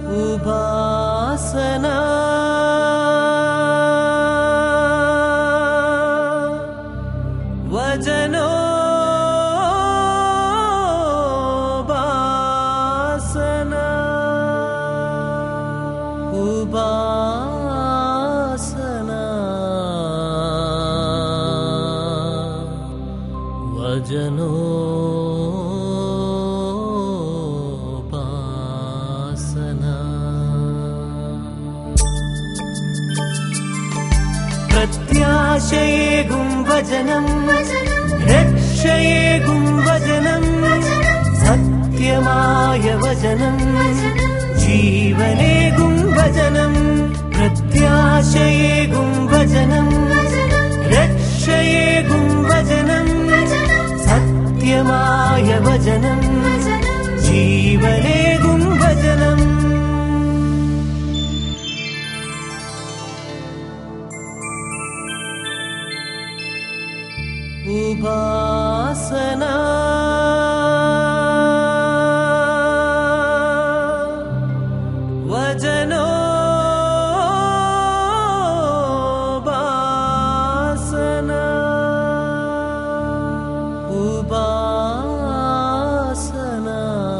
ഉപാസന വചനോപാസന ഉപാസന വചനോപാസന പ്രത്യാശയേകും വചനം രക്ഷയേകും വചനം സത്യമായ വചനം ജീവനേകും വചനം പ്രത്യാശയേകും വചനം രക്ഷയേകും വചനം സത്യമായ വചനം ജീവനേകും വചനം ഉപാസന വചനോപാസന ഉപാസന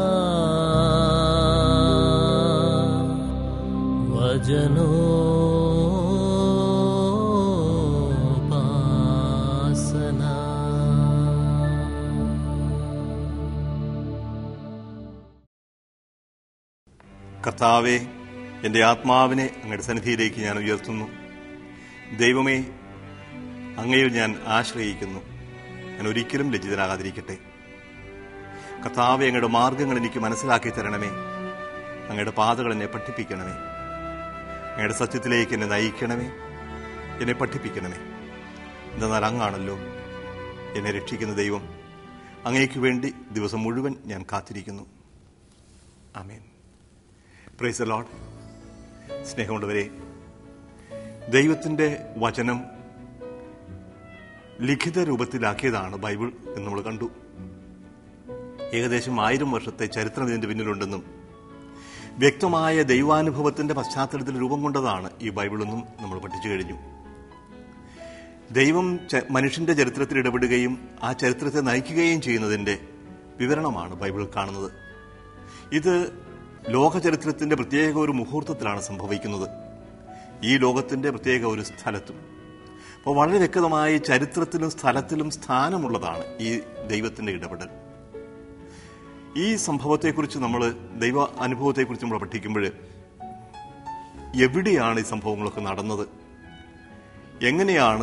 കർത്താവെ എൻ്റെ ആത്മാവിനെ അങ്ങയുടെ സന്നിധിയിലേക്ക് ഞാൻ ഉയർത്തുന്നു ദൈവമേ അങ്ങയിൽ ഞാൻ ആശ്രയിക്കുന്നു ഞാൻ ഒരിക്കലും ലജ്ജിതനാകാതിരിക്കട്ടെ കർത്താവെ അങ്ങയുടെ മാർഗങ്ങൾ എനിക്ക് മനസ്സിലാക്കി തരണമേ അങ്ങയുടെ പാതകൾ എന്നെ പഠിപ്പിക്കണമേ അങ്ങയുടെ സത്യത്തിലേക്ക് എന്നെ നയിക്കണമേ എന്നെ പഠിപ്പിക്കണമേ എന്തെന്നാൽ അങ്ങാണല്ലോ എന്നെ രക്ഷിക്കുന്ന ദൈവം അങ്ങേക്ക് വേണ്ടി ദിവസം മുഴുവൻ ഞാൻ കാത്തിരിക്കുന്നു ആമേൻ പ്രൈസ് ലോഡ് സ്നേഹമുള്ളവരെ ദൈവത്തിൻ്റെ വചനം ലിഖിത രൂപത്തിലാക്കിയതാണ് ബൈബിൾ എന്ന് നമ്മൾ കണ്ടു ഏകദേശം ആയിരം വർഷത്തെ ചരിത്രം ഇതിന്റെ പിന്നിലുണ്ടെന്നും വ്യക്തമായ ദൈവാനുഭവത്തിന്റെ പശ്ചാത്തലത്തിൽ രൂപം കൊണ്ടതാണ് ഈ ബൈബിളെന്നും നമ്മൾ പഠിച്ചു കഴിഞ്ഞു ദൈവം ച- മനുഷ്യന്റെ ചരിത്രത്തിൽ ഇടപെടുകയും ആ ചരിത്രത്തെ നയിക്കുകയും ചെയ്യുന്നതിന്റെ വിവരണമാണ് ബൈബിൾ കാണുന്നത് ഇത് ലോക ചരിത്രത്തിന്റെ പ്രത്യേക ഒരു മുഹൂർത്തത്തിലാണ് സംഭവിക്കുന്നത് ഈ ലോകത്തിന്റെ പ്രത്യേക ഒരു സ്ഥലത്തും അപ്പോൾ വളരെ വ്യക്തമായി ചരിത്രത്തിലും സ്ഥലത്തിലും സ്ഥാനമുള്ളതാണ് ഈ ദൈവത്തിന്റെ ഇടപെടൽ ഈ സംഭവത്തെക്കുറിച്ച് നമ്മൾ ദൈവ അനുഭവത്തെക്കുറിച്ച് നമ്മൾ പഠിക്കുമ്പോൾ എവിടെയാണ് ഈ സംഭവങ്ങളൊക്കെ നടന്നത് എങ്ങനെയാണ്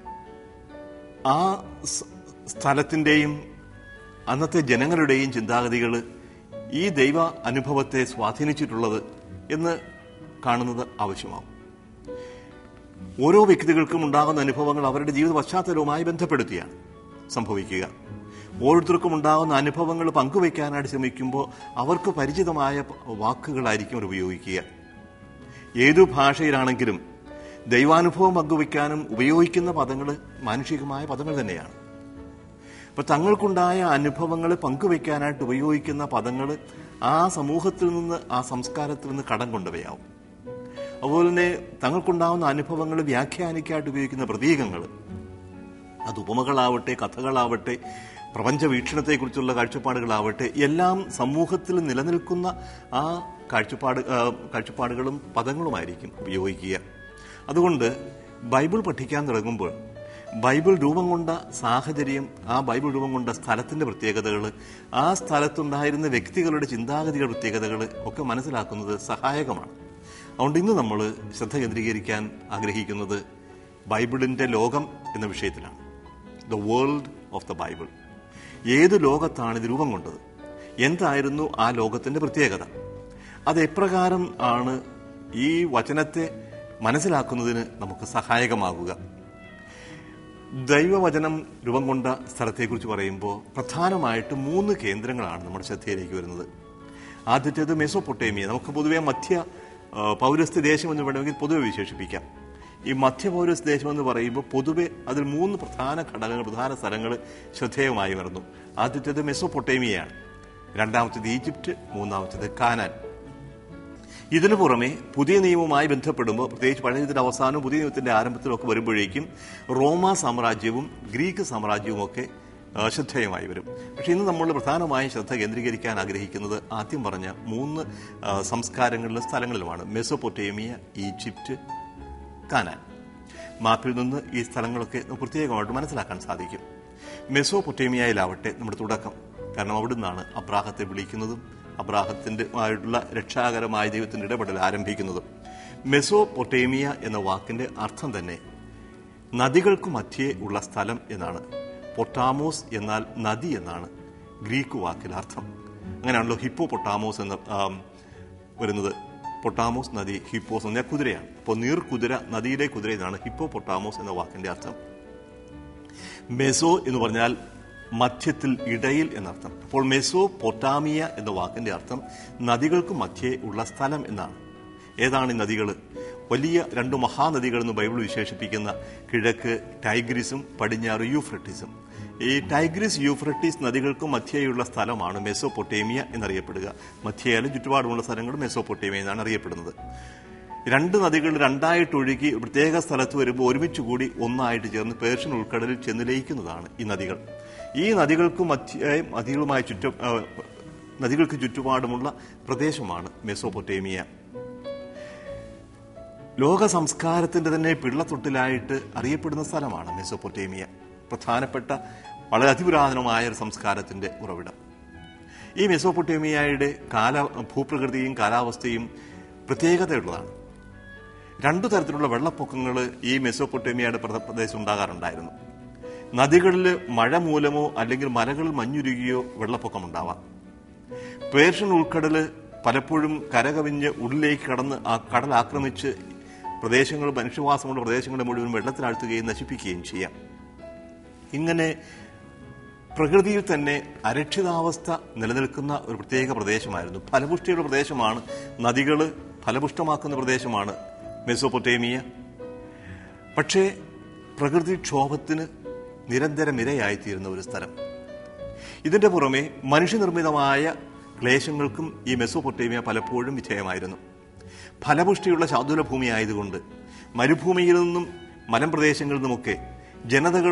ആ സ് സ്ഥലത്തിൻ്റെയും അന്നത്തെ ജനങ്ങളുടെയും ചിന്താഗതികൾ ഈ ദൈവ അനുഭവത്തെ സ്വാധീനിച്ചിട്ടുള്ളത് എന്ന് കാണുന്നത് ആവശ്യമാവും ഓരോ വ്യക്തികൾക്കും ഉണ്ടാകുന്ന അനുഭവങ്ങൾ അവരുടെ ജീവിത പശ്ചാത്തലവുമായി ബന്ധപ്പെടുത്തിയാണ് സംഭവിക്കുക ഓരോരുത്തർക്കും ഉണ്ടാകുന്ന അനുഭവങ്ങൾ പങ്കുവയ്ക്കാനായിട്ട് ശ്രമിക്കുമ്പോൾ അവർക്ക് പരിചിതമായ വാക്കുകളായിരിക്കും അവർ ഉപയോഗിക്കുക ഏതു ഭാഷയിലാണെങ്കിലും ദൈവാനുഭവം പങ്കുവയ്ക്കാനും ഉപയോഗിക്കുന്ന പദങ്ങൾ മാനുഷികമായ പദങ്ങൾ തന്നെയാണ് അപ്പൊ തങ്ങൾക്കുണ്ടായ അനുഭവങ്ങൾ പങ്കുവയ്ക്കാനായിട്ട് ഉപയോഗിക്കുന്ന പദങ്ങൾ ആ സമൂഹത്തിൽ നിന്ന് ആ സംസ്കാരത്തിൽ നിന്ന് കടം കൊണ്ടവയാവും അതുപോലെ തന്നെ തങ്ങൾക്കുണ്ടാവുന്ന അനുഭവങ്ങൾ വ്യാഖ്യാനിക്കാനായിട്ട് ഉപയോഗിക്കുന്ന പ്രതീകങ്ങൾ അത് ഉപമകളാവട്ടെ കഥകളാവട്ടെ പ്രപഞ്ച വീക്ഷണത്തെക്കുറിച്ചുള്ള കാഴ്ചപ്പാടുകളാവട്ടെ എല്ലാം സമൂഹത്തിൽ നിലനിൽക്കുന്ന ആ കാഴ്ചപ്പാട് ആ, കാഴ്ചപ്പാടുകളും പദങ്ങളുമായിരിക്കും ഉപയോഗിക്കുക അതുകൊണ്ട് ബൈബിൾ പഠിക്കാൻ തുടങ്ങുമ്പോൾ ബൈബിൾ രൂപം കൊണ്ട സാഹചര്യം ആ ബൈബിൾ രൂപം കൊണ്ട സ്ഥലത്തിന്റെ പ്രത്യേകതകൾ ആ സ്ഥലത്തുണ്ടായിരുന്ന വ്യക്തികളുടെ ചിന്താഗതികളുടെ പ്രത്യേകതകൾ ഒക്കെ മനസ്സിലാക്കുന്നത് സഹായകമാണ് അതുകൊണ്ട് ഇന്ന് നമ്മൾ ശ്രദ്ധ കേന്ദ്രീകരിക്കാൻ ആഗ്രഹിക്കുന്നത് ബൈബിളിന്റെ ലോകം എന്ന വിഷയത്തിലാണ് the world of the Bible ഏത് ലോകത്താണ് ഇത് രൂപം കൊണ്ടത് എന്തായിരുന്നു ആ ലോകത്തിന്റെ പ്രത്യേകത അത് എപ്രകാരം ആണ് ഈ വചനത്തെ മനസ്സിലാക്കുന്നതിന് നമുക്ക് സഹായകമാകുക ദൈവവചനം രൂപം കൊണ്ട സ്ഥലത്തെക്കുറിച്ച് പറയുമ്പോൾ പ്രധാനമായിട്ട് മൂന്ന് കേന്ദ്രങ്ങളാണ് നമ്മുടെ ശ്രദ്ധയിലേക്ക് വരുന്നത് ആദ്യത്തേത് മെസോപ്പൊട്ടേമിയ നമുക്ക് പൊതുവെ മധ്യ ആ, പൗരസ്ത്യ ദേശം എന്ന് വേണമെങ്കിൽ പൊതുവെ വിശേഷിപ്പിക്കാം ഈ മധ്യ പൗരസ്ത്യ ദേശം എന്ന് പറയുമ്പോൾ പൊതുവെ അതിൽ മൂന്ന് പ്രധാന ഘടകങ്ങൾ പ്രധാന സ്ഥലങ്ങൾ ശ്രദ്ധേയമായി വരുന്നു ആദ്യത്തേത് മെസോപ്പൊട്ടേമിയയാണ് രണ്ടാമത്തേത് ഈജിപ്റ്റ് മൂന്നാമത്തേത് കാനാൻ ഇതിനു പുറമെ പുതിയ നിയമവുമായി ബന്ധപ്പെടുമ്പോൾ പ്രത്യേകിച്ച് പഴയ നിയമത്തിന്റെ അവസാനവും പുതിയ നിയമത്തിന്റെ ആരംഭത്തിലും ഒക്കെ വരുമ്പോഴേക്കും റോമ സാമ്രാജ്യവും ഗ്രീക്ക് സാമ്രാജ്യവും ഒക്കെ ആ, ശ്രദ്ധേയമായി വരും പക്ഷെ ഇന്ന് നമ്മൾ പ്രധാനമായും ശ്രദ്ധ കേന്ദ്രീകരിക്കാൻ ആഗ്രഹിക്കുന്നത് ആദ്യം പറഞ്ഞ മൂന്ന് ആ, സംസ്കാരങ്ങളിലും സ്ഥലങ്ങളിലുമാണ് മെസോപ്പൊട്ടേമിയ ഈജിപ്റ്റ് കാനാൻ മാപ്പിൽ നിന്ന് ഈ സ്ഥലങ്ങളൊക്കെ നമുക്ക് പ്രത്യേകമായിട്ട് മനസ്സിലാക്കാൻ സാധിക്കും മെസോപ്പൊട്ടേമിയയിലാവട്ടെ നമ്മുടെ തുടക്കം കാരണം അവിടുന്നാണ് അബ്രാഹത്തെ വിളിക്കുന്നതും അബ്രാഹത്തിന്റെ ആയിട്ടുള്ള രക്ഷാകരമായ ദൈവത്തിന്റെ ഇടപെടൽ ആരംഭിക്കുന്നതും മെസോപ്പൊട്ടേമിയ എന്ന വാക്കിന്റെ അർത്ഥം തന്നെ നദികൾക്ക് മധ്യേ ഉള്ള സ്ഥലം എന്നാണ് പൊട്ടാമോസ് എന്നാൽ നദി എന്നാണ് ഗ്രീക്ക് വാക്കിൽ അർത്ഥം അങ്ങനെയാണല്ലോ ഹിപ്പോ പൊട്ടാമോസ് എന്ന ആം, വരുന്നത് പൊട്ടാമോസ് നദി ഹിപ്പോസ് എന്ന കുതിരയാണ് അപ്പോൾ നീർക്കുതിര നദിയിലെ കുതിര എന്നാണ് ഹിപ്പോ പൊട്ടാമോസ് എന്ന വാക്കിന്റെ അർത്ഥം മെസോ എന്ന് പറഞ്ഞാൽ മധ്യത്തിൽ ഇടയിൽ എന്നർത്ഥം അപ്പോൾ മെസോ പൊട്ടാമിയ എന്ന വാക്കിന്റെ അർത്ഥം നദികൾക്ക് മധ്യേ ഉള്ള സ്ഥലം എന്നാണ് ഏതാണ് ഈ നദികൾ വലിയ രണ്ട് മഹാനദികൾ എന്ന് ബൈബിൾ വിശേഷിപ്പിക്കുന്ന കിഴക്ക് ടൈഗ്രിസും പടിഞ്ഞാറ് യൂഫ്രട്ടീസും ഈ ടൈഗ്രിസ് യൂഫ്രട്ടീസ് നദികൾക്ക് മധ്യേയുള്ള സ്ഥലമാണ് മെസോപ്പൊട്ടേമിയ എന്നറിയപ്പെടുക മധ്യയാലും ചുറ്റുപാടുമുള്ള സ്ഥലങ്ങൾ മെസോപ്പൊട്ടേമിയ എന്നാണ് അറിയപ്പെടുന്നത് രണ്ട് നദികൾ രണ്ടായിട്ട് ഒഴുകി ഒരു പ്രത്യേക സ്ഥലത്ത് വരുമ്പോൾ ഒരുമിച്ച് കൂടി ഒന്നായിട്ട് ചേർന്ന് പേർഷ്യൻ ഉൾക്കടലിൽ ചെന്ന് ലയിക്കുന്നതാണ് ഈ നദികൾ ഈ നദികൾക്ക് മധ്യയായും നദികളുമായി ചുറ്റും ആ, നദികൾക്ക് ചുറ്റുപാടുമുള്ള പ്രദേശമാണ് മെസോപ്പൊട്ടേമിയ ലോക സംസ്കാരത്തിന്റെ തന്നെ പിള്ളത്തൊട്ടിലായിട്ട് അറിയപ്പെടുന്ന സ്ഥലമാണ് മെസോപ്പൊട്ടേമിയ പ്രധാനപ്പെട്ട വളരെ അതിപുരാതനമായ ഒരു സംസ്കാരത്തിന്റെ ഉറവിടം ഈ മെസോപ്പൊട്ടേമിയയുടെ കാല ഭൂപ്രകൃതിയും കാലാവസ്ഥയും പ്രത്യേകതയുള്ളതാണ് രണ്ടു തരത്തിലുള്ള വെള്ളപ്പൊക്കങ്ങൾ ഈ മെസോപ്പൊട്ടേമിയയുടെ പ്രദ- പ്രദേശം ഉണ്ടാകാറുണ്ടായിരുന്നു നദികളിൽ മഴ മൂലമോ അല്ലെങ്കിൽ മലകളിൽ മഞ്ഞുരുകിയോ വെള്ളപ്പൊക്കം ഉണ്ടാവാം പേർഷ്യൻ ഉൾക്കടല് പലപ്പോഴും കരകവിഞ്ഞ് ഉള്ളിലേക്ക് കടന്ന് ആ കടൽ ആക്രമിച്ച് പ്രദേശങ്ങൾ മനുഷ്യവാസമുള്ള പ്രദേശങ്ങളെ മുഴുവൻ വെള്ളത്തിലാഴ്ത്തുകയും നശിപ്പിക്കുകയും ചെയ്യാം ഇങ്ങനെ പ്രകൃതിയിൽ തന്നെ അരക്ഷിതാവസ്ഥ നിലനിൽക്കുന്ന ഒരു പ്രത്യേക പ്രദേശമായിരുന്നു ഫലപുഷ്ടിയുള്ള പ്രദേശമാണ് നദികൾ ഫലപുഷ്ടമാക്കുന്ന പ്രദേശമാണ് മെസോപ്പൊട്ടേമിയ പക്ഷേ പ്രകൃതിക്ഷോഭത്തിന് നിരന്തരം ഇരയായിത്തീരുന്ന ഒരു സ്ഥലം ഇതിന്റെ പുറമെ മനുഷ്യനിർമ്മിതമായ ക്ലേശങ്ങൾക്കും ഈ മെസോപ്പൊട്ടേമിയ പലപ്പോഴും വിധേയമായിരുന്നു ഫലപുഷ്ടിയുള്ള ശാതുല ഭൂമി ആയതുകൊണ്ട് മരുഭൂമിയിൽ നിന്നും മലമ്പ്രദേശങ്ങളിൽ നിന്നുമൊക്കെ ജനതകൾ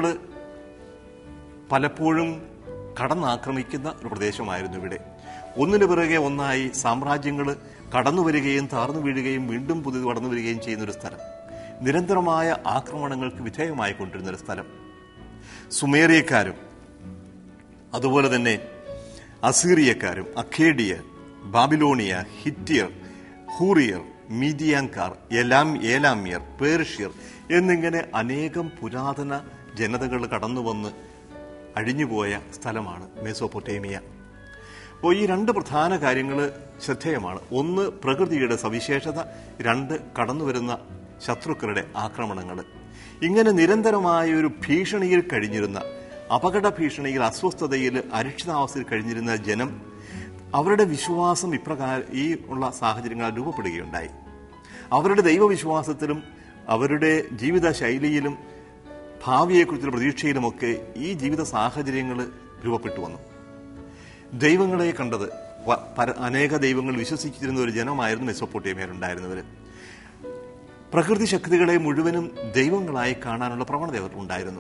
പലപ്പോഴും കടന്നാക്രമിക്കുന്ന ഒരു പ്രദേശമായിരുന്നു ഇവിടെ ഒന്നിനു പിറകെ ഒന്നായി സാമ്രാജ്യങ്ങൾ കടന്നു വരികയും താർന്നു വീഴുകയും വീണ്ടും പുതിയത് കടന്നു വരികയും ചെയ്യുന്ന ഒരു സ്ഥലം നിരന്തരമായ ആക്രമണങ്ങൾക്ക് വിധേയമായി കൊണ്ടിരുന്ന ഒരു സ്ഥലം സുമേറിയക്കാരും അതുപോലെ തന്നെ അസീറിയക്കാരും അഖേഡിയർ ബാബിലോണിയ ഹിറ്റിയർ ഹൂറിയർ മീഡിയാൻകാർ എലാം ഏലാമിയർ പേർഷ്യർ എന്നിങ്ങനെ അനേകം പുരാതന ജനതകൾ കടന്നുവന്ന് അഴിഞ്ഞുപോയ സ്ഥലമാണ് മെസോപ്പൊട്ടേമിയ അപ്പോൾ ഈ രണ്ട് പ്രധാന കാര്യങ്ങൾ ശ്രദ്ധേയമാണ് ഒന്ന് പ്രകൃതിയുടെ സവിശേഷത രണ്ട് കടന്നുവരുന്ന ശത്രുക്കളുടെ ആക്രമണങ്ങൾ ഇങ്ങനെ നിരന്തരമായ ഒരു ഭീഷണിയിൽ കഴിഞ്ഞിരുന്ന അപകട ഭീഷണിയിൽ അസ്വസ്ഥതയിൽ അരക്ഷിതാവസ്ഥയിൽ കഴിഞ്ഞിരുന്ന ജനം അവരുടെ വിശ്വാസം ഇപ്രകാരം ഈ ഉള്ള സാഹചര്യങ്ങൾ രൂപപ്പെടുകയുണ്ടായി അവരുടെ ദൈവവിശ്വാസത്തിലും അവരുടെ ജീവിത ശൈലിയിലും ഭാവിയെക്കുറിച്ചുള്ള പ്രതീക്ഷയിലുമൊക്കെ ഈ ജീവിത സാഹചര്യങ്ങൾ രൂപപ്പെട്ടു വന്നു ദൈവങ്ങളെ കണ്ടത് വ- പര- അനേക ദൈവങ്ങൾ വിശ്വസിച്ചിരുന്ന ഒരു ജനമായിരുന്നു മെസ്സോപ്പൊട്ടേമിയയിലുണ്ടായിരുന്നവർ പ്രകൃതി ശക്തികളെ മുഴുവനും ദൈവങ്ങളായി കാണാനുള്ള പ്രവണത അവർക്കുണ്ടായിരുന്നു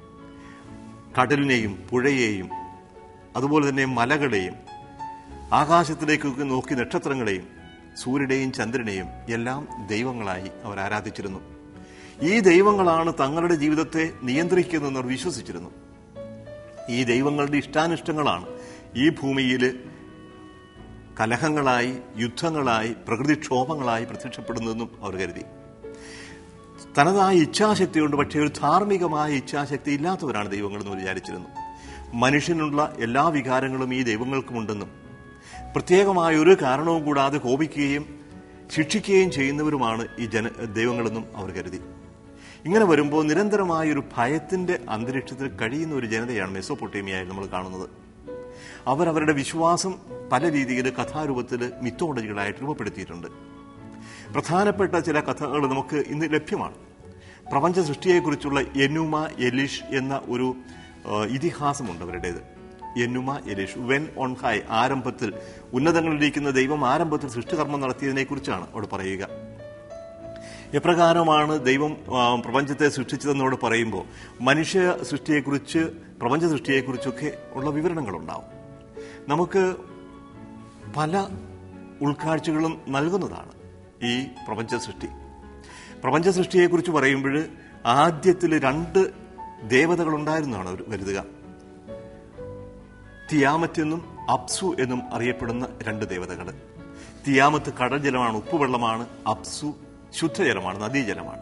കടലിനെയും പുഴയെയും അതുപോലെ തന്നെ മലകളെയും ആകാശത്തിലേക്കൊക്കെ നോക്കി നക്ഷത്രങ്ങളെയും സൂര്യനെയും ചന്ദ്രനെയും എല്ലാം ദൈവങ്ങളായി അവർ ആരാധിച്ചിരുന്നു ഈ ദൈവങ്ങളാണ് തങ്ങളുടെ ജീവിതത്തെ നിയന്ത്രിക്കുന്നതെന്ന് അവർ വിശ്വസിച്ചിരുന്നു ഈ ദൈവങ്ങളുടെ ഇഷ്ടാനിഷ്ടങ്ങളാണ് ഈ ഭൂമിയിൽ കലഹങ്ങളായി യുദ്ധങ്ങളായി പ്രകൃതിക്ഷോഭങ്ങളായി പ്രത്യക്ഷപ്പെടുന്നതെന്നും അവർ കരുതി തനതായ ഇച്ഛാശക്തിയുണ്ട് പക്ഷേ ഒരു ധാർമ്മികമായ ഇച്ഛാശക്തി ഇല്ലാത്തവരാണ് ദൈവങ്ങളെന്ന് വിചാരിച്ചിരുന്നു മനുഷ്യനുള്ള എല്ലാ വികാരങ്ങളും ഈ ദൈവങ്ങൾക്കുമുണ്ടെന്നും പ്രത്യേകമായ ഒരു കാരണവും കൂടാതെ കോപിക്കുകയും ശിക്ഷിക്കുകയും ചെയ്യുന്നവരുമാണ് ഈ ജന ദൈവങ്ങളെന്നും അവർ കരുതി ഇങ്ങനെ വരുമ്പോൾ നിരന്തരമായ ഒരു ഭയത്തിന്റെ അന്തരീക്ഷത്തിൽ കഴിയുന്ന ഒരു ജനതയാണ് മെസ്സോപ്പൊട്ടേമിയായി നമ്മൾ കാണുന്നത് അവരവരുടെ വിശ്വാസം പല രീതിയിൽ കഥാരൂപത്തിൽ മിത്തോളജികളായിട്ട് രൂപപ്പെടുത്തിയിട്ടുണ്ട് പ്രധാനപ്പെട്ട ചില കഥകൾ നമുക്ക് ഇന്ന് ലഭ്യമാണ് പ്രപഞ്ച സൃഷ്ടിയെക്കുറിച്ചുള്ള എനുമ എലിഷ് എന്ന ഒരു ആ, ഇതിഹാസമുണ്ട് അവരുടേത് Enuma Elish when on high ആരംഭത്തിൽ ഉന്നതങ്ങളിലിരിക്കുന്ന ദൈവം ആരംഭത്തിൽ സൃഷ്ടികർമ്മം നടത്തിയതിനെ കുറിച്ചാണ് അവിടെ പറയുക എപ്രകാരമാണ് ദൈവം ആ, പ്രപഞ്ചത്തെ സൃഷ്ടിച്ചതെന്നോട് പറയുമ്പോൾ മനുഷ്യ സൃഷ്ടിയെക്കുറിച്ച് പ്രപഞ്ച സൃഷ്ടിയെക്കുറിച്ചൊക്കെ ഉള്ള വിവരണങ്ങളുണ്ടാവും നമുക്ക് പല ഉൾക്കാഴ്ചകളും നൽകുന്നതാണ് ഈ പ്രപഞ്ച സൃഷ്ടി പ്രപഞ്ച സൃഷ്ടിയെക്കുറിച്ച് പറയുമ്പോൾ ആദ്യത്തിൽ രണ്ട് ദേവതകളുണ്ടായിരുന്നാണ് അവർ കരുതുക തിയാമത്ത് എന്നും അപ്സു എന്നും അറിയപ്പെടുന്ന രണ്ട് ദേവതകൾ തിയാമത്ത് കടൽ ജലമാണ് ഉപ്പുവെള്ളമാണ് അപ്സു ശുദ്ധജലമാണ് നദീജലമാണ്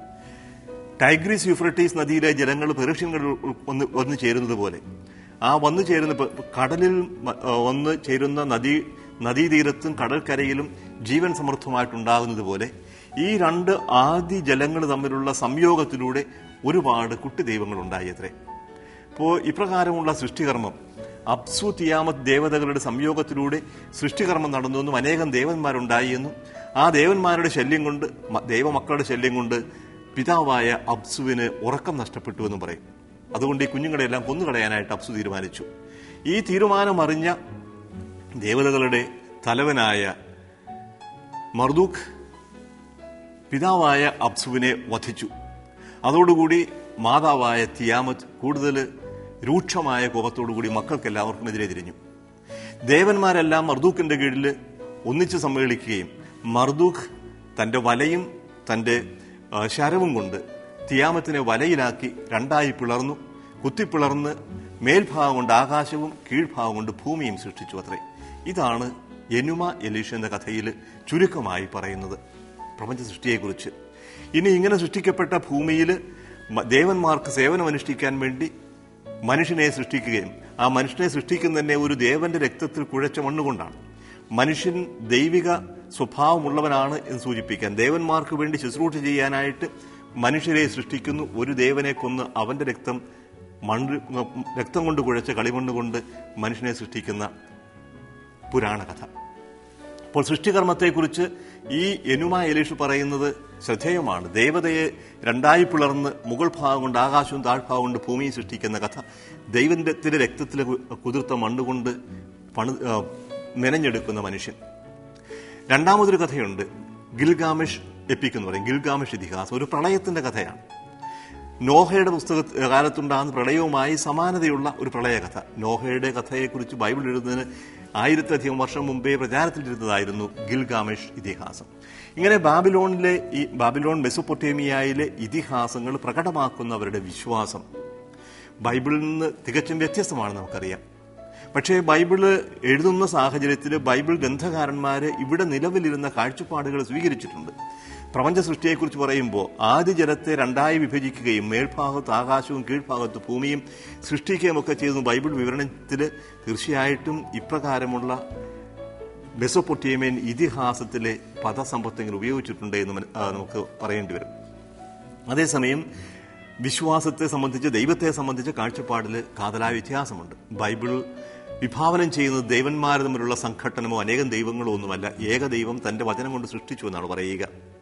ടൈഗ്രീസ് യൂഫ്രട്ടീസ് നദിയിലെ ജലങ്ങൾ പെർഷ്യൻകൾ വന്ന് വന്നു ചേരുന്നത് പോലെ ആ വന്നു ചേരുന്ന പ- കടലിൽ മ- ആ, വന്ന് ചേരുന്ന നദീ നദീതീരത്തും കടൽക്കരയിലും ജീവൻ സമൃദ്ധമായിട്ടുണ്ടാകുന്നത് പോലെ ഈ രണ്ട് ആദി ജലങ്ങൾ തമ്മിലുള്ള സംയോഗത്തിലൂടെ ഒരുപാട് കുട്ടി ദൈവങ്ങൾ ഉണ്ടായി അത്രേ അപ്പോൾ ഇപ്രകാരമുള്ള സൃഷ്ടികർമ്മം അപ്സു തിയാമത്ത് ദേവതകളുടെ സംയോഗത്തിലൂടെ സൃഷ്ടികർമ്മം നടന്നുവെന്നും അനേകം ദേവന്മാരുണ്ടായി എന്നും ആ ദേവന്മാരുടെ ശല്യം കൊണ്ട് മ- ദൈവമക്കളുടെ ശല്യം കൊണ്ട് പിതാവായ അപ്സുവിന് ഉറക്കം നഷ്ടപ്പെട്ടു എന്നും പറയും അതുകൊണ്ട് ഈ കുഞ്ഞുങ്ങളെല്ലാം കൊന്നുകളയാനായിട്ട് അപ്സു തീരുമാനിച്ചു ഈ തീരുമാനം അറിഞ്ഞ ദേവതകളുടെ തലവനായ മർദൂഖ് പിതാവായ അബ്സുവിനെ വധിച്ചു അതോടുകൂടി മാതാവായ തിയാമത്ത് കൂടുതൽ രൂക്ഷമായ കോപത്തോടുകൂടി മക്കൾക്ക് എല്ലാവർക്കും എതിരെ തിരിഞ്ഞു ദേവന്മാരെല്ലാം മർദൂക്കിന്റെ കീഴിൽ ഒന്നിച്ച് സമ്മേളിക്കുകയും മർദൂഖ് തന്റെ വലയും തന്റെ ആ, ശരവും കൊണ്ട് തിയാമത്തിനെ വലയിലാക്കി രണ്ടായി പിളർന്നു കുത്തിപ്പിളർന്ന് മേൽഭാഗം കൊണ്ട് ആകാശവും കീഴ്ഭാഗം കൊണ്ട് ഭൂമിയും സൃഷ്ടിച്ചു അത്രേ ഇതാണ് എനുമ എലീഷ എന്ന കഥയിൽ ചുരുക്കമായി പറയുന്നത് പ്രപഞ്ച സൃഷ്ടിയെക്കുറിച്ച് ഇനി ഇങ്ങനെ സൃഷ്ടിക്കപ്പെട്ട ഭൂമിയിൽ മ- ദേവന്മാർക്ക് സേവനമനുഷ്ഠിക്കാൻ വേണ്ടി മനുഷ്യനെ സൃഷ്ടിക്കുകയും ആ മനുഷ്യനെ സൃഷ്ടിക്കുന്നതന്നെ ഒരു ദേവന്റെ രക്തത്തിൽ കുഴച്ച മണ്ണുകൊണ്ടാണ് മനുഷ്യൻ ദൈവിക സ്വഭാവമുള്ളവനാണ് എന്ന് സൂചിപ്പിക്കാൻ ദേവന്മാർക്ക് വേണ്ടി ശുശ്രൂഷ ചെയ്യാനായിട്ട് മനുഷ്യരെ സൃഷ്ടിക്കുന്നു ഒരു ദേവനെ കൊന്ന് അവന്റെ രക്തം മണ്ണ് രക്തം കൊണ്ട് കുഴച്ച കളിമണ്ണ് കൊണ്ട് മനുഷ്യനെ സൃഷ്ടിക്കുന്ന പുരാണ കഥ അപ്പോൾ സൃഷ്ടികർമ്മത്തെക്കുറിച്ച് ഈ എനുമ എലീഷ് പറയുന്നത് ശ്രദ്ധേയമാണ് ദേവതയെ രണ്ടായി പിളർന്ന് മുകൾ ഭാഗം കൊണ്ട് ആകാശവും താഴ്ഭാഗം കൊണ്ട് ഭൂമിയും സൃഷ്ടിക്കുന്ന കഥ ദൈവത്തിന്റെ രക്തത്തിലെ കു- കുതിർത്ത മണ്ണുകൊണ്ട് പണി ആ, മെനഞ്ഞെടുക്കുന്ന മനുഷ്യൻ രണ്ടാമതൊരു കഥയുണ്ട് ഗിൽഗാമിഷ് എപ്പിക് എന്ന് പറയും ഗിൽഗാമിഷ് ഇതിഹാസം ഒരു പ്രളയത്തിന്റെ കഥയാണ് നോഹയുടെ പുസ്തക കാലത്തുണ്ടാകുന്ന പ്രളയവുമായി സമാനതയുള്ള ഒരു പ്രളയകഥ നോഹയുടെ കഥയെക്കുറിച്ച് ബൈബിൾ എഴുതുന്നതിന് ആയിരത്തിലധികം വർഷം മുമ്പേ പ്രചാരത്തിലിരുന്നതായിരുന്നു ഗിൽഗാമിഷ് ഇതിഹാസം ഇങ്ങനെ ബാബിലോണിലെ ഈ ബാബിലോൺ മെസ്സൊപ്പൊട്ടേമിയയിലെ ഇതിഹാസങ്ങൾ പ്രകടമാക്കുന്നവരുടെ വിശ്വാസം ബൈബിളിൽ നിന്ന് തികച്ചും വ്യത്യസ്തമാണ് നമുക്കറിയാം പക്ഷേ ബൈബിള് എഴുതുന്ന സാഹചര്യത്തിൽ ബൈബിൾ ഗ്രന്ഥകാരന്മാര് ഇവിടെ നിലവിലിരുന്ന കാഴ്ചപ്പാടുകൾ സ്വീകരിച്ചിട്ടുണ്ട് പ്രപഞ്ച സൃഷ്ടിയെക്കുറിച്ച് പറയുമ്പോൾ ആദ്യ ജലത്തെ രണ്ടായി വിഭജിക്കുകയും മേൽഭാഗത്ത് ആകാശവും കീഴ്ഭാഗത്ത് ഭൂമിയും സൃഷ്ടിക്കുകയും ഒക്കെ ചെയ്തു ബൈബിൾ വിവരണത്തിൽ തീർച്ചയായിട്ടും ഇപ്രകാരമുള്ള മെസ്സൊപ്പൊട്ടേമിയൻ ഇതിഹാസത്തിലെ പദസമ്പത്തെങ്കിൽ ഉപയോഗിച്ചിട്ടുണ്ട് എന്ന് മന- ആ, നമുക്ക് പറയേണ്ടി വരും അതേസമയം വിശ്വാസത്തെ സംബന്ധിച്ച് ദൈവത്തെ സംബന്ധിച്ച് കാഴ്ചപ്പാടിൽ കാതലായ വ്യത്യാസമുണ്ട് ബൈബിൾ വിഭാവനം ചെയ്യുന്നത് ദൈവന്മാർ തമ്മിലുള്ള സംഘട്ടനമോ അനേകം ദൈവങ്ങളോ ഒന്നുമല്ല ഏക ദൈവം തന്റെ വചനം കൊണ്ട് സൃഷ്ടിച്ചു എന്നാണ് പറയുക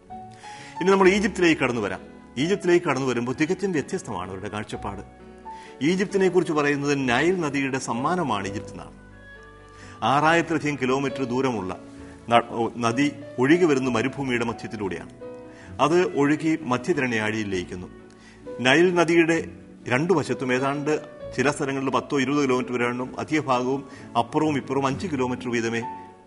ഇനി നമ്മൾ ഈജിപ്തിലേക്ക് കടന്നു വരാം ഈജിപ്തിലേക്ക് കടന്നു വരുമ്പോൾ തികച്ചും വ്യത്യസ്തമാണ് അവരുടെ കാഴ്ചപ്പാട് ഈജിപ്തിനെ കുറിച്ച് പറയുന്നത് നൈൽ നദിയുടെ സമ്മാനമാണ് ഈജിപ്ത് എന്നാണ് ആറായിരത്തിലധികം കിലോമീറ്റർ ദൂരമുള്ള ന- ഓ, നദി ഒഴുകി വരുന്ന മരുഭൂമിയുടെ മധ്യത്തിലൂടെയാണ് അത് ഒഴുകി മധ്യധരണിയാഴിയിൽ ലയിക്കുന്നു നൈൽ നദിയുടെ രണ്ടു വശത്തും ഏതാണ്ട് ചില സ്ഥലങ്ങളിൽ പത്തോ ഇരുപതോ കിലോമീറ്റർ വരെയാണ്ടും അധിക ഭാഗവും അപ്പുറവും ഇപ്പുറവും അഞ്ച് കിലോമീറ്റർ വീതമേ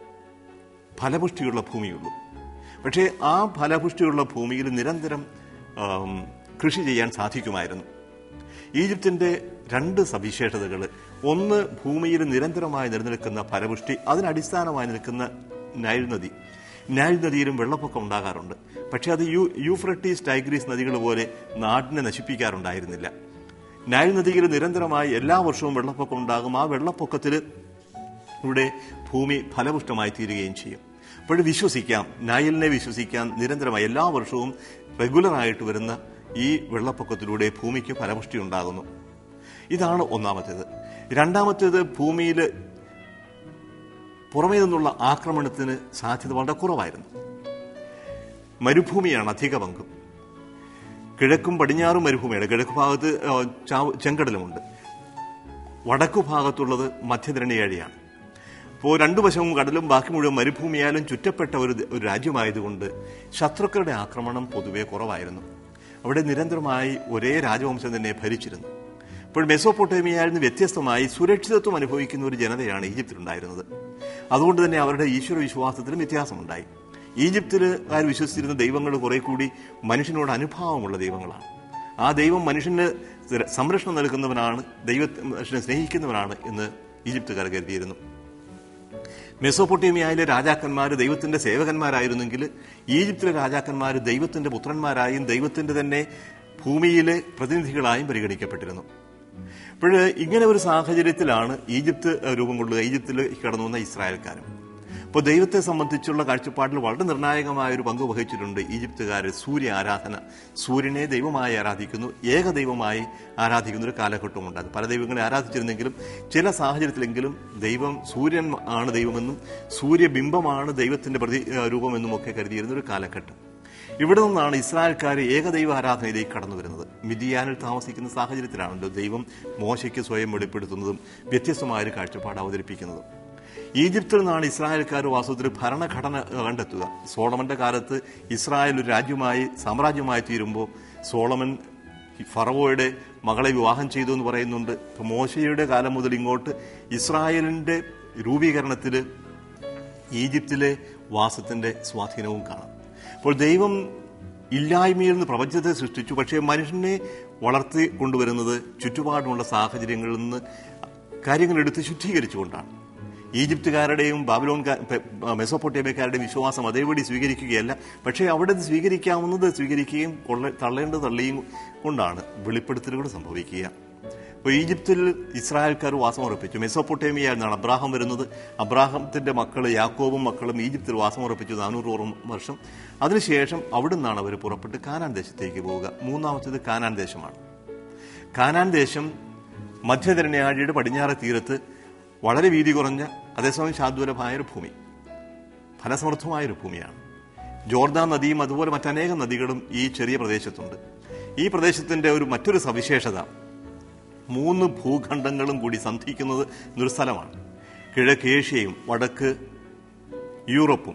ഫലപുഷ്ടിയുള്ള ഭൂമിയുള്ളൂ പക്ഷേ ആ ഫലപുഷ്ടിയുള്ള ഭൂമിയിൽ നിരന്തരം ആം, കൃഷി ചെയ്യാൻ സാധിക്കുമായിരുന്നു ഈജിപ്തിന്റെ രണ്ട് സവിശേഷതകൾ ഒന്ന് ഭൂമിയിൽ നിരന്തരമായി നിലനിൽക്കുന്ന ഫലപുഷ്ടി അതിനടിസ്ഥാനമായി നിൽക്കുന്ന നൈൽ നദി നൈൽ നദിയിലും വെള്ളപ്പൊക്കം ഉണ്ടാകാറുണ്ട് പക്ഷേ അത് യു യൂഫ്രട്ടീസ് ടൈഗ്രീസ് നദികൾ പോലെ നാടിനെ നശിപ്പിക്കാറുണ്ടായിരുന്നില്ല നൈൽ നദിയിൽ നിരന്തരമായി എല്ലാ വർഷവും വെള്ളപ്പൊക്കം ഉണ്ടാകും ആ വെള്ളപ്പൊക്കത്തിൽ ഇവിടെ ഭൂമി ഫലപുഷ്ടമായി തീരുകയും ചെയ്യും അപ്പോൾ വിശ്വസിക്കാം നയലിനെ വിശ്വസിക്കാം നിരന്തരമായി എല്ലാ വർഷവും റെഗുലറായിട്ട് വരുന്ന ഈ വെള്ളപ്പൊക്കത്തിലൂടെ ഭൂമിക്ക് ഫലപുഷ്ടി ഉണ്ടാകുന്നു ഇതാണ് ഒന്നാമത്തേത് രണ്ടാമത്തേത് ഭൂമിയിൽ പുറമേ നിന്നുള്ള ആക്രമണത്തിന് സാധ്യത വളരെ കുറവായിരുന്നു മരുഭൂമിയാണ് അധിക പങ്കും കിഴക്കും പടിഞ്ഞാറും മരുഭൂമിയാണ് കിഴക്ക് ഭാഗത്ത് ആ, ചാവ്- ചെങ്കടലുമുണ്ട് വടക്കു ഭാഗത്തുള്ളത് മധ്യധരണിയാഴിയാണ് അപ്പോൾ രണ്ടു വശവും കടലും ബാക്കി മുഴുവൻ മരുഭൂമിയാലും ചുറ്റപ്പെട്ട ഒരു ഒരു രാജ്യമായതുകൊണ്ട് ശത്രുക്കളുടെ ആക്രമണം പൊതുവെ കുറവായിരുന്നു അവിടെ നിരന്തരമായി ഒരേ രാജവംശം തന്നെ ഭരിച്ചിരുന്നു അപ്പോൾ മെസോപ്പൊട്ടേമിയയിൽ നിന്ന് വ്യത്യസ്തമായി സുരക്ഷിതത്വം അനുഭവിക്കുന്ന ഒരു ജനതയാണ് ഈജിപ്തിലുണ്ടായിരുന്നത് അതുകൊണ്ട് തന്നെ അവരുടെ ഈശ്വര വിശ്വാസത്തിലും വ്യത്യാസമുണ്ടായി ഈജിപ്തിലുകാർ വിശ്വസിച്ചിരുന്ന ദൈവങ്ങൾ കുറെ കൂടി മനുഷ്യനോട് അനുഭാവമുള്ള ദൈവങ്ങളാണ് ആ ദൈവം മനുഷ്യന് സംരക്ഷണം നൽകുന്നവനാണ് ദൈവത്തെ മനുഷ്യനെ സ്നേഹിക്കുന്നവനാണ് എന്ന് ഈജിപ്തുകാർ കരുതിയിരുന്നു മെസോപ്പൊട്ടേമിയയിലെ രാജാക്കന്മാർ ദൈവത്തിന്റെ സേവകന്മാരായിരുന്നെങ്കിൽ ഈജിപ്തിലെ രാജാക്കന്മാർ ദൈവത്തിന്റെ പുത്രന്മാരായും ദൈവത്തിന്റെ തന്നെ ഭൂമിയിലെ പ്രതിനിധികളായും പരിഗണിക്കപ്പെട്ടിരുന്നു അപ്പോൾ ഇങ്ങനെ ഒരു സാഹചര്യത്തിലാണ് ഈജിപ്ത് രൂപം കൊള്ളുക ഈജിപ്തിൽ കടന്നു വന്ന ഇസ്രായേൽക്കാരും അപ്പോൾ ദൈവത്തെ സംബന്ധിച്ചുള്ള കാഴ്ചപ്പാടിൽ വളരെ നിർണായകമായ ഒരു പങ്ക് വഹിച്ചിട്ടുണ്ട് ഈജിപ്തുകാർ സൂര്യ ആരാധന സൂര്യനെ ദൈവമായി ആരാധിക്കുന്നു ഏക ദൈവമായി ആരാധിക്കുന്ന ഒരു കാലഘട്ടമുണ്ട് അത് പല ദൈവങ്ങളെ ആരാധിച്ചിരുന്നെങ്കിലും ചില സാഹചര്യത്തിലെങ്കിലും ദൈവം സൂര്യൻ ആണ് ദൈവമെന്നും സൂര്യബിംബമാണ് ദൈവത്തിന്റെ പ്രതി രൂപമെന്നും ഒക്കെ കരുതിയിരുന്ന ഒരു കാലഘട്ടം ഇവിടെ നിന്നാണ് ഇസ്രായേൽക്കാർ ഏകദൈവ ആരാധനയിലേക്ക് കടന്നു വരുന്നത് മിതിയാനിൽ താമസിക്കുന്ന സാഹചര്യത്തിലാണല്ലോ ദൈവം മോശയ്ക്ക് സ്വയം വെളിപ്പെടുത്തുന്നതും വ്യത്യസ്തമായ ഒരു കാഴ്ചപ്പാട് അവതരിപ്പിക്കുന്നതും ഈജിപ്തിൽ നിന്നാണ് ഇസ്രായേൽക്കാർ വാസ്തവത്തിൽ ഭരണഘടന കണ്ടെത്തുക സോളമന്റെ കാലത്ത് ഇസ്രായേൽ ഒരു രാജ്യമായി സാമ്രാജ്യമായി തീരുമ്പോൾ സോളമൻ ഫറവോയുടെ മകളെ വിവാഹം ചെയ്തു എന്ന് പറയുന്നുണ്ട് ഇപ്പൊ മോശയുടെ കാലം മുതൽ ഇങ്ങോട്ട് ഇസ്രായേലിന്റെ രൂപീകരണത്തിൽ ഈജിപ്തിലെ വാസത്തിന്റെ സ്വാധീനവും കാണാം അപ്പോൾ ദൈവം ഇല്ലായ്മയിൽ നിന്ന് പ്രപഞ്ചത്തെ സൃഷ്ടിച്ചു പക്ഷേ മനുഷ്യനെ വളർത്തി കൊണ്ടുവരുന്നത് ചുറ്റുപാടുമുള്ള സാഹചര്യങ്ങളിൽ നിന്ന് കാര്യങ്ങൾ എടുത്ത് ശുദ്ധീകരിച്ചുകൊണ്ടാണ് ഈജിപ്തുകാരുടെയും ബാബിലോൺ മെസോപ്പൊട്ടേമിയക്കാരുടെയും വിശ്വാസം അതേപടി സ്വീകരിക്കുകയല്ല പക്ഷേ അവിടെ സ്വീകരിക്കാവുന്നത് സ്വീകരിക്കുകയും കൊള്ള തള്ളേണ്ടത് തള്ളിയും കൊണ്ടാണ് വെളിപ്പെടുത്തലുകൾ സംഭവിക്കുക അപ്പോൾ ഈജിപ്തിൽ ഇസ്രായേൽക്കാർ വാസം ഉറപ്പിച്ചു മെസോപ്പൊട്ടേമിയ എന്നാണ് അബ്രാഹം വരുന്നത് അബ്രാഹത്തിന്റെ മക്കൾ യാക്കോബും മക്കളും ഈജിപ്തിൽ വാസം ഉറപ്പിച്ചു നാനൂറോളം വർഷം അതിനുശേഷം അവിടെ നിന്നാണ് അവർ പുറപ്പെട്ട് കാനാൻ ദേശത്തേക്ക് പോവുക മൂന്നാമത്തേത് കാനാൻ ദേശമാണ് കാനാൻ ദേശം മധ്യധരണ്യാഴിയുടെ പടിഞ്ഞാറ് തീരത്ത് വളരെ വീതി കുറഞ്ഞ അതേസമയം ശാദ്വരമായ ഒരു ഭൂമി ഫലസമൃദ്ധമായ ഒരു ഭൂമിയാണ് ജോർദാൻ നദിയും അതുപോലെ മറ്റനേകം നദികളും ഈ ചെറിയ പ്രദേശത്തുണ്ട് ഈ പ്രദേശത്തിന്റെ ഒരു മറ്റൊരു സവിശേഷത മൂന്ന് ഭൂഖണ്ഡങ്ങളും കൂടി സന്ധിക്കുന്നത് എന്നൊരു സ്ഥലമാണ് കിഴക്ക് ഏഷ്യയും വടക്ക് യൂറോപ്പും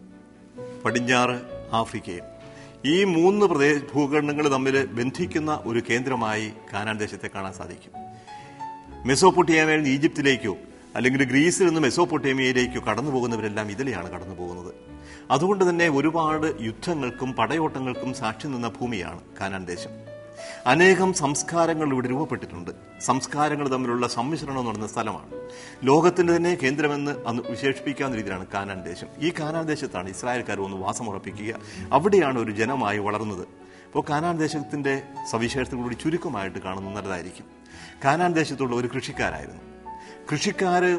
പടിഞ്ഞാറ് ആഫ്രിക്കയും ഈ മൂന്ന് പ്രദേശ ഭൂഖണ്ഡങ്ങൾ തമ്മിൽ ബന്ധിക്കുന്ന ഒരു കേന്ദ്രമായി കാനാൻ ദേശത്തെ കാണാൻ സാധിക്കും മെസോപ്പൊട്ടിയമയിൽ നിന്ന് ഈജിപ്തിലേക്കോ അല്ലെങ്കിൽ ഗ്രീസിൽ നിന്ന് മെസോപ്പൊട്ടേമിയയിലേക്കോ കടന്നു പോകുന്നവരെല്ലാം ഇതിലെയാണ് കടന്നു പോകുന്നത് അതുകൊണ്ട് തന്നെ ഒരുപാട് യുദ്ധങ്ങൾക്കും പടയോട്ടങ്ങൾക്കും സാക്ഷി നിന്ന ഭൂമിയാണ് കാനാൻ ദേശം അനേകം സംസ്കാരങ്ങൾ ഇവിടെ രൂപപ്പെട്ടിട്ടുണ്ട് സംസ്കാരങ്ങൾ തമ്മിലുള്ള സമ്മിശ്രണം നടന്ന സ്ഥലമാണ് ലോകത്തിന്റെ തന്നെ കേന്ദ്രമെന്ന് അന്ന് വിശേഷിപ്പിക്കാവുന്ന രീതിയിലാണ് കാനാൻ ദേശം ഈ കാനാൻ ദേശത്താണ് ഇസ്രായേൽക്കാർ ഒന്ന് വാസമുറപ്പിക്കുക അവിടെയാണ് ഒരു ജനമായി വളർന്നത് അപ്പോൾ കാനാൻ ദേശത്തിന്റെ സവിശേഷതകളോട് ചുരുക്കമായിട്ട് കാണുന്നത് നല്ലതായിരിക്കും കാനാൻ ദേശത്തുള്ള ഒരു കൃഷിക്കാരായിരുന്നു കൃഷിക്കാര്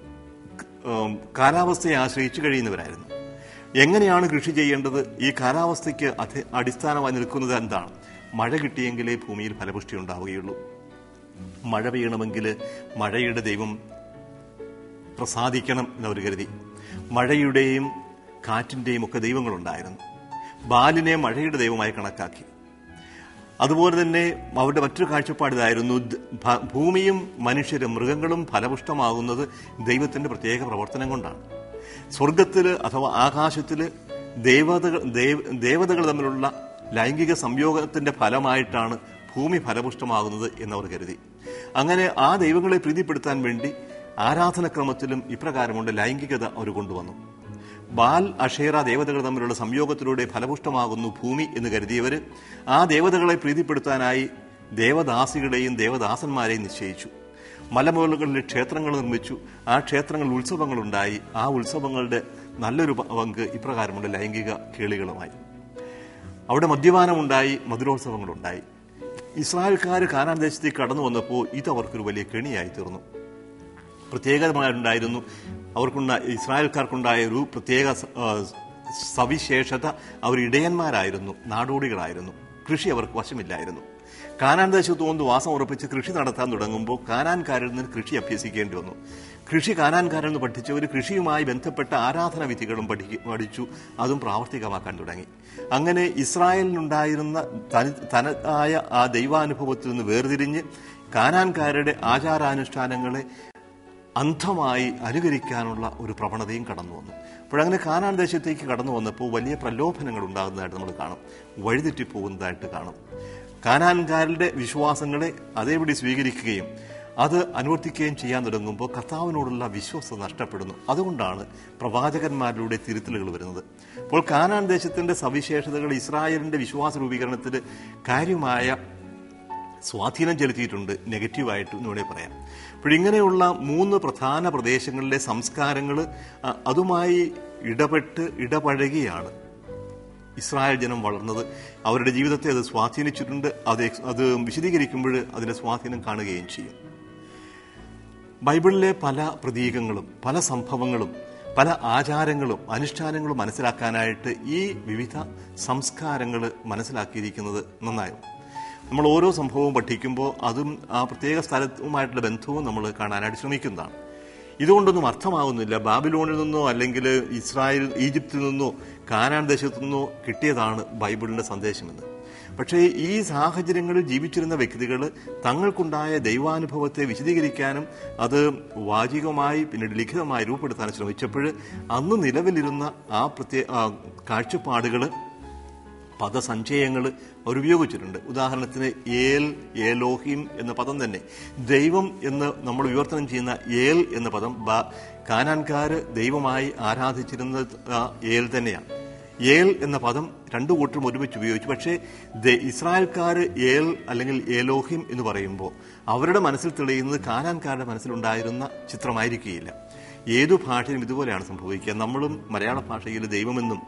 ഉം, കാലാവസ്ഥയെ ആശ്രയിച്ച് കഴിയുന്നവരായിരുന്നു എങ്ങനെയാണ് കൃഷി ചെയ്യേണ്ടത് ഈ കാലാവസ്ഥയ്ക്ക് അധ- അടിസ്ഥാനമായി നിൽക്കുന്നത് എന്താണ് മഴ കിട്ടിയെങ്കിലേ ഭൂമിയിൽ ഫലപുഷ്ടി ഉണ്ടാവുകയുള്ളൂ മഴ പെയ്യണമെങ്കിൽ മഴയുടെ ദൈവം പ്രസാദിക്കണം എന്നവർ കരുതി മഴയുടെയും കാറ്റിന്റെയും ഒക്കെ ദൈവങ്ങളുണ്ടായിരുന്നു ബാലിനെ മഴയുടെ ദൈവമായി കണക്കാക്കി അതുപോലെ തന്നെ അവരുടെ മറ്റൊരു കാഴ്ചപ്പാട് ഇതായിരുന്നു ദ- ഭ- ഭൂമിയും മനുഷ്യരും മൃഗങ്ങളും ഫലപുഷ്ടമാകുന്നത് ദൈവത്തിന്റെ പ്രത്യേക പ്രവർത്തനം കൊണ്ടാണ് സ്വർഗത്തില് അഥവാ ആകാശത്തില് ദേവതകൾ ദേവ- ദേവതകൾ തമ്മിലുള്ള ലൈംഗിക സംയോഗത്തിന്റെ ഫലമായിട്ടാണ് ഭൂമി ഫലപുഷ്ടമാകുന്നത് എന്നവർ കരുതി അങ്ങനെ ആ ദൈവങ്ങളെ പ്രീതിപ്പെടുത്താൻ വേണ്ടി ആരാധനക്രമത്തിലും ഇപ്രകാരമുണ്ട് ലൈംഗികത അവർ കൊണ്ടുവന്നു ബാൽ അഷേറ ദേവതകൾ തമ്മിലുള്ള സംയോഗത്തിലൂടെ ഫലപുഷ്ടമാകുന്നു ഭൂമി എന്ന് കരുതിയവര് ആ ദേവതകളെ പ്രീതിപ്പെടുത്താനായി ദേവദാസികളെയും ദേവദാസന്മാരെയും നിശ്ചയിച്ചു മലമുകളിൽ ക്ഷേത്രങ്ങൾ നിർമ്മിച്ചു ആ ക്ഷേത്രങ്ങളിൽ ഉത്സവങ്ങളുണ്ടായി ആ ഉത്സവങ്ങളുടെ നല്ലൊരു പ- പങ്ക് ഇപ്രകാരമുണ്ട് ലൈംഗിക കേളികളുമായി അവിടെ മദ്യപാനമുണ്ടായി മധുരോത്സവങ്ങളുണ്ടായി ഇസ്രായേൽക്കാർ കാനാൻ ദേശത്തേക്ക് കടന്നു വന്നപ്പോൾ ഇത് അവർക്കൊരു വലിയ കെണിയായി തീർന്നു പ്രത്യേകമായിട്ടുണ്ടായിരുന്നു അവർക്കുണ്ട ഇസ്രായേൽക്കാർക്കുണ്ടായ ഒരു പ്രത്യേക സ- ആ, സവിശേഷത അവർ ഇടയന്മാരായിരുന്നു നാടോടികളായിരുന്നു കൃഷി അവർക്ക് വശമില്ലായിരുന്നു കാനാൻ ദേശത്ത് കൊണ്ട് വാസം ഉറപ്പിച്ച് കൃഷി നടത്താൻ തുടങ്ങുമ്പോൾ കാനാൻകാരിൽ നിന്ന് കൃഷി അഭ്യസിക്കേണ്ടി വന്നു കൃഷി കാനാൻകാരിൽ നിന്ന് പഠിച്ചവർ കൃഷിയുമായി ബന്ധപ്പെട്ട ആരാധന വിധികളും പഠിക്ക പഠിച്ചു അതും പ്രാവർത്തികമാക്കാൻ തുടങ്ങി അങ്ങനെ ഇസ്രായേലിനുണ്ടായിരുന്ന തനി തനതായ ആ ദൈവാനുഭവത്തിൽ നിന്ന് വേർതിരിഞ്ഞ് കാനാൻകാരുടെ ആചാരാനുഷ്ഠാനങ്ങളെ അന്ധമായി അനുകരിക്കാനുള്ള ഒരു പ്രവണതയും കടന്നു വന്നു അപ്പോഴങ്ങനെ കാനാൻ ദേശത്തേക്ക് കടന്നു വന്നപ്പോൾ വലിയ പ്രലോഭനങ്ങൾ ഉണ്ടാകുന്നതായിട്ട് നമ്മൾ കാണും വഴിതെറ്റിപ്പോകുന്നതായിട്ട് കാണും കാനാൻകാരുടെ വിശ്വാസങ്ങളെ അതേപടി സ്വീകരിക്കുകയും അത് അനുവർത്തിക്കുകയും ചെയ്യാൻ തുടങ്ങുമ്പോൾ കർത്താവിനോടുള്ള വിശ്വാസം നഷ്ടപ്പെടുന്നു അതുകൊണ്ടാണ് പ്രവാചകന്മാരിലൂടെ തിരുത്തലുകൾ വരുന്നത് അപ്പോൾ കാനാൻ ദേശത്തിന്റെ സവിശേഷതകൾ ഇസ്രായേലിന്റെ വിശ്വാസ രൂപീകരണത്തിൽ കാര്യമായ സ്വാധീനം ചെലുത്തിയിട്ടുണ്ട് നെഗറ്റീവായിട്ട് എന്ന് വേണേൽ പറയാം അപ്പോഴിങ്ങനെയുള്ള മൂന്ന് പ്രധാന പ്രദേശങ്ങളിലെ സംസ്കാരങ്ങൾ അതുമായി ഇടപെട്ട് ഇടപഴകിയാണ് ഇസ്രായേൽ ജനം വളർന്നത് അവരുടെ ജീവിതത്തെ അത് സ്വാധീനിച്ചിട്ടുണ്ട് അത് എക്സ്- അത് വിശദീകരിക്കുമ്പോൾ അതിന്റെ സ്വാധീനം കാണുകയും ചെയ്യും ബൈബിളിലെ പല പ്രതീകങ്ങളും പല സംഭവങ്ങളും പല ആചാരങ്ങളും അനുഷ്ഠാനങ്ങളും മനസ്സിലാക്കാനായിട്ട് ഈ വിവിധ സംസ്കാരങ്ങൾ മനസ്സിലാക്കിയിരിക്കുന്നത് നന്നായിരുന്നു നമ്മൾ ഓരോ സംഭവവും പഠിക്കുമ്പോൾ അതും ആ പ്രത്യേക സ്ഥലവുമായിട്ടുള്ള ബന്ധവും നമ്മൾ കാണാനായിട്ട് ശ്രമിക്കുന്നതാണ് ഇതുകൊണ്ടൊന്നും അർത്ഥമാകുന്നില്ല ബാബിലോണിൽ നിന്നോ അല്ലെങ്കിൽ ഇസ്രായേൽ ഈജിപ്തിൽ നിന്നോ കാനാൻ ദേശത്തു നിന്നോ കിട്ടിയതാണ് ബൈബിളിന്റെ സന്ദേശമെന്ന് പക്ഷേ ഈ സാഹചര്യങ്ങളിൽ ജീവിച്ചിരുന്ന വ്യക്തികൾ തങ്ങൾക്കുണ്ടായ ദൈവാനുഭവത്തെ വിശദീകരിക്കാനും അത് വാചികമായി പിന്നീട് ലിഖിതമായി രൂപപ്പെടുത്താനും ശ്രമിച്ചപ്പോൾ അന്ന് നിലവിലിരുന്ന ആ പ്രത്യേക കാഴ്ചപ്പാടുകൾ പദസഞ്ചയങ്ങൾ അവർ ഉപയോഗിച്ചിട്ടുണ്ട് ഉദാഹരണത്തിന് ഏൽ ഏലോഹിം എന്ന പദം തന്നെ ദൈവം എന്ന് നമ്മൾ വിവർത്തനം ചെയ്യുന്ന ഏൽ എന്ന പദം ബ- കാനാൻകാര് ദൈവമായി ആരാധിച്ചിരുന്നത് ആ, ഏൽ തന്നെയാണ് ഏൽ എന്ന പദം രണ്ടു കൂട്ടരും ഒരുമിച്ച് ഉപയോഗിച്ചു പക്ഷേ ദ- ഇസ്രായേൽക്കാര് ഏൽ അല്ലെങ്കിൽ ഏലോഹിം എന്ന് പറയുമ്പോൾ അവരുടെ മനസ്സിൽ തെളിയുന്നത് കാനാൻകാരുടെ മനസ്സിലുണ്ടായിരുന്ന ചിത്രമായിരിക്കുകയില്ല ഏതു ഭാഷയിലും ഇതുപോലെയാണ് സംഭവിക്കുക നമ്മളും മലയാള ഭാഷയിൽ ദൈവമെന്നും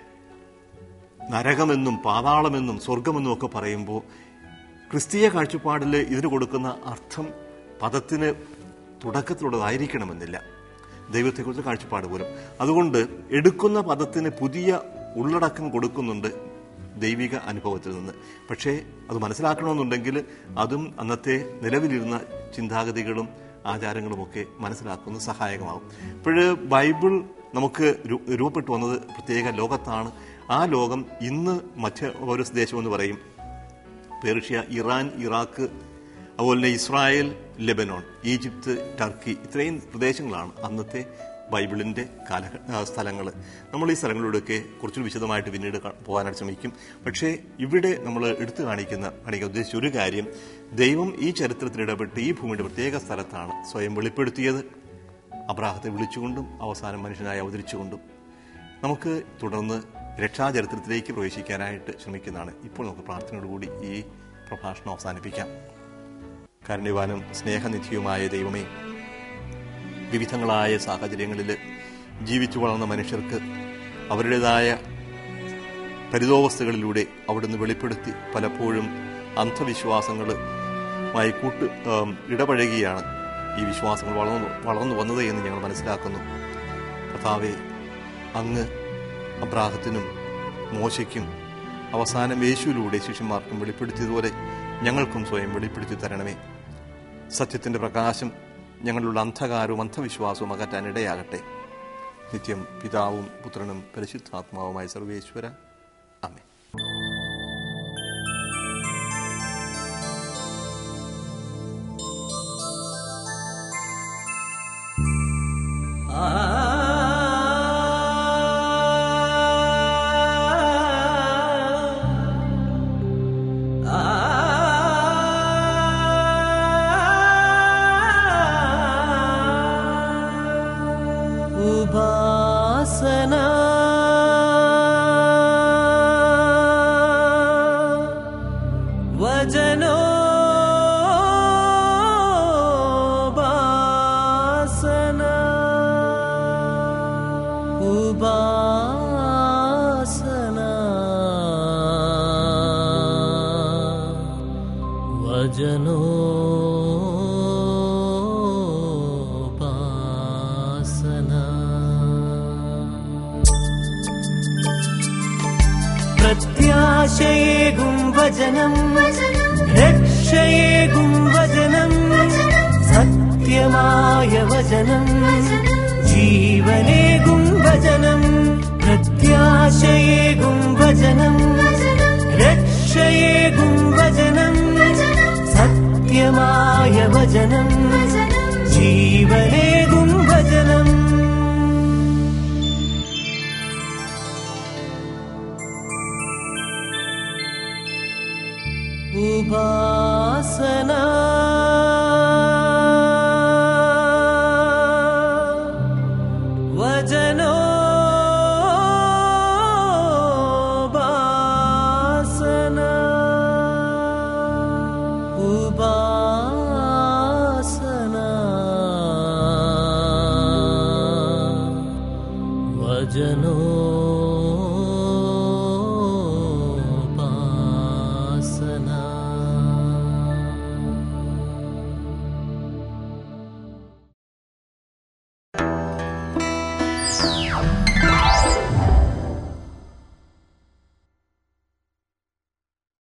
നരകമെന്നും പാതാളമെന്നും സ്വർഗമെന്നും ഒക്കെ പറയുമ്പോൾ ക്രിസ്തീയ കാഴ്ചപ്പാടിൽ ഇതിന് കൊടുക്കുന്ന അർത്ഥം പദത്തിന് തുടക്കത്തിലുള്ളതായിരിക്കണമെന്നില്ല ദൈവത്തെക്കുറിച്ച് കാഴ്ചപ്പാട് പോലും അതുകൊണ്ട് എടുക്കുന്ന പദത്തിന് പുതിയ ഉള്ളടക്കം കൊടുക്കുന്നുണ്ട് ദൈവിക അനുഭവത്തിൽ നിന്ന് പക്ഷേ അത് മനസ്സിലാക്കണമെന്നുണ്ടെങ്കിൽ അതും അന്നത്തെ നിലവിലിരുന്ന ചിന്താഗതികളും ആചാരങ്ങളുമൊക്കെ മനസ്സിലാക്കുന്നത് സഹായകമാകും ഇപ്പോഴ് ബൈബിൾ നമുക്ക് രൂ- രൂപപ്പെട്ടു വന്നത് പ്രത്യേക ലോകത്താണ് ആ ലോകം ഇന്ന് മറ്റ് ഒരു ദേശമെന്ന് പറയും പേർഷ്യ ഇറാൻ ഇറാഖ് അതുപോലെ തന്നെ ഇസ്രായേൽ ലെബനോൺ ഈജിപ്ത് ടർക്കി ഇത്രയും പ്രദേശങ്ങളാണ് അന്നത്തെ ബൈബിളിൻ്റെ കാല സ്ഥലങ്ങൾ നമ്മൾ ഈ സ്ഥലങ്ങളിലൂടെയൊക്കെ കുറച്ചുകൂടി വിശദമായിട്ട് പിന്നീട് ക- പോകാനായിട്ട് ശ്രമിക്കും പക്ഷേ ഇവിടെ നമ്മൾ എടുത്തു കാണിക്കുന്ന കാണിക്കാൻ ഉദ്ദേശിച്ച ഒരു കാര്യം ദൈവം ഈ ചരിത്രത്തിൽ ഇടപെട്ട് ഈ ഭൂമിയുടെ പ്രത്യേക സ്ഥലത്താണ് സ്വയം വെളിപ്പെടുത്തിയത് അബ്രാഹത്തെ വിളിച്ചുകൊണ്ടും അവസാനം മനുഷ്യനായി അവതരിച്ചുകൊണ്ടും നമുക്ക് തുടർന്ന് രക്ഷാചരിത്രത്തിലേക്ക് പ്രവേശിക്കാനായിട്ട് ശ്രമിക്കുന്നതാണ് ഇപ്പോൾ നമുക്ക് പ്രാർത്ഥനയോടുകൂടി ഈ പ്രഭാഷണം അവസാനിപ്പിക്കാം കാരുണ്യവാനും സ്നേഹനിധിയുമായ ദൈവമേ വിവിധങ്ങളായ സാഹചര്യങ്ങളിൽ ജീവിച്ചു വളർന്ന മനുഷ്യർക്ക് അവരുടേതായ പരിതോവസ്ഥകളിലൂടെ അവിടുന്ന് വെളിപ്പെടുത്തി പലപ്പോഴും അന്ധവിശ്വാസങ്ങളുമായി കൂട്ട് ആം, ഇടപഴകിയാണ് ഈ വിശ്വാസങ്ങൾ വളർന്നു വളർന്നു വന്നത് എന്ന് ഞങ്ങൾ മനസ്സിലാക്കുന്നു കർത്താവെ അങ്ങ് അബ്രാഹത്തിനും മോശയ്ക്കും അവസാനം യേശുവിലൂടെ ശിഷ്യന്മാർക്കും വെളിപ്പെടുത്തിയതുപോലെ ഞങ്ങൾക്കും സ്വയം വെളിപ്പെടുത്തി തരണമേ സത്യത്തിന്റെ പ്രകാശം ഞങ്ങളുടെ അന്ധകാരവും അന്ധവിശ്വാസവും അകറ്റാൻ ഇടയാകട്ടെ നിത്യം പിതാവും പുത്രനും പരിശുദ്ധാത്മാവുമായ സർവേശ്വര അമ്മേ ഉപാസന വചനോപാസന ഉപാസന വചനോപാസന പ്രത്യാശയേകും വചനം രക്ഷയേകും വചനം സത്യമായ വചനം ജീവനേകും വചനം പ്രത്യാശയേകും വചനം രക്ഷയേകും വചനം സത്യമായ വചനം ജീവനേകും വചനം ഉപാസന വചനോപാസന ഉപാസന വചനോപാസന